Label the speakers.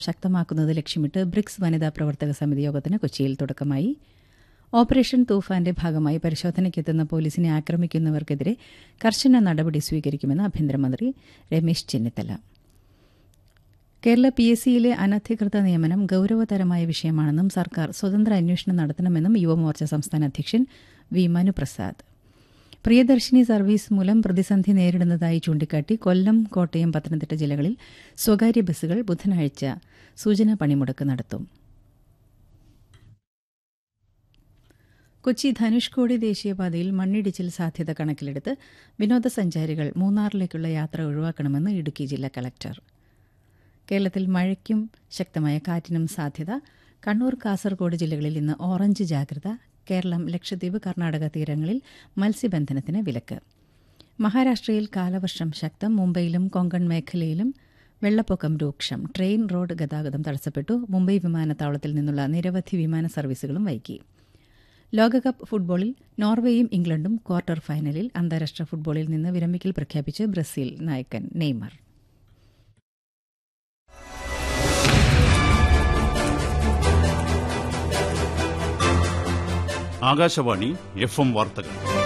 Speaker 1: ശക്തമാക്കുന്നത് ലക്ഷ്യമിട്ട് ബ്രിക്സ് വനിതാ പ്രവർത്തക സമിതി യോഗത്തിന് കൊച്ചിയിൽ തുടക്കമായി ഓപ്പറേഷൻ തൂഫാന്റെ ഭാഗമായി പരിശോധനയ്ക്കെത്തുന്ന പോലീസിനെ ആക്രമിക്കുന്നവർക്കെതിരെ കർശന നടപടി സ്വീകരിക്കുമെന്ന് ആഭ്യന്തരമന്ത്രി രമേശ് ചെന്നിത്തല കേരള പി എസ് സിയിലെ അനധികൃത നിയമനം ഗൌരവതരമായ വിഷയമാണെന്നും സർക്കാർ സ്വതന്ത്ര അന്വേഷണം നടത്തണമെന്നും യുവമോർച്ച സംസ്ഥാന അധ്യക്ഷൻ വി മനുപ്രസാദ് പ്രിയദർശിനി സർവീസ് മൂലം പ്രതിസന്ധി നേരിടുന്നതായി ചൂണ്ടിക്കാട്ടി കൊല്ലം കോട്ടയം പത്തനംതിട്ട ജില്ലകളിൽ സ്വകാര്യ ബസ്സുകൾ ബുധനാഴ്ച സൂചനാ പണിമുടക്ക് നടത്തും കൊച്ചി ധനുഷ്കോടി ദേശീയപാതയിൽ മണ്ണിടിച്ചിൽ സാധ്യത കണക്കിലെടുത്ത് വിനോദസഞ്ചാരികൾ മൂന്നാറിലേക്കുള്ള യാത്ര ഒഴിവാക്കണമെന്ന് ഇടുക്കി ജില്ലാ കളക്ടർ കേരളത്തിൽ മഴയ്ക്കും ശക്തമായ കാറ്റിനും സാധ്യത കണ്ണൂർ കാസർഗോഡ് ജില്ലകളിൽ ഇന്ന് ഓറഞ്ച് ജാഗ്രത കേരളം ലക്ഷദ്വീപ് കർണാടക തീരങ്ങളിൽ മത്സ്യബന്ധനത്തിന് വിലക്ക് മഹാരാഷ്ട്രയിൽ കാലവർഷം ശക്തം മുംബൈയിലും കൊങ്കൺ മേഖലയിലും വെള്ളപ്പൊക്കം രൂക്ഷം ട്രെയിൻ റോഡ് ഗതാഗതം തടസ്സപ്പെട്ടു മുംബൈ വിമാനത്താവളത്തിൽ നിന്നുള്ള നിരവധി വിമാന സർവീസുകളും വൈകി ലോകകപ്പ് ഫുട്ബോളിൽ നോർവേയും ഇംഗ്ലണ്ടും ക്വാർട്ടർ ഫൈനലിൽ അന്താരാഷ്ട്ര ഫുട്ബോളിൽ നിന്ന് വിരമിക്കൽ പ്രഖ്യാപിച്ച് ബ്രസീൽ നായകൻ നെയ്മർ
Speaker 2: ആകാശവാണി എഫ് എം വാർത്തകൾ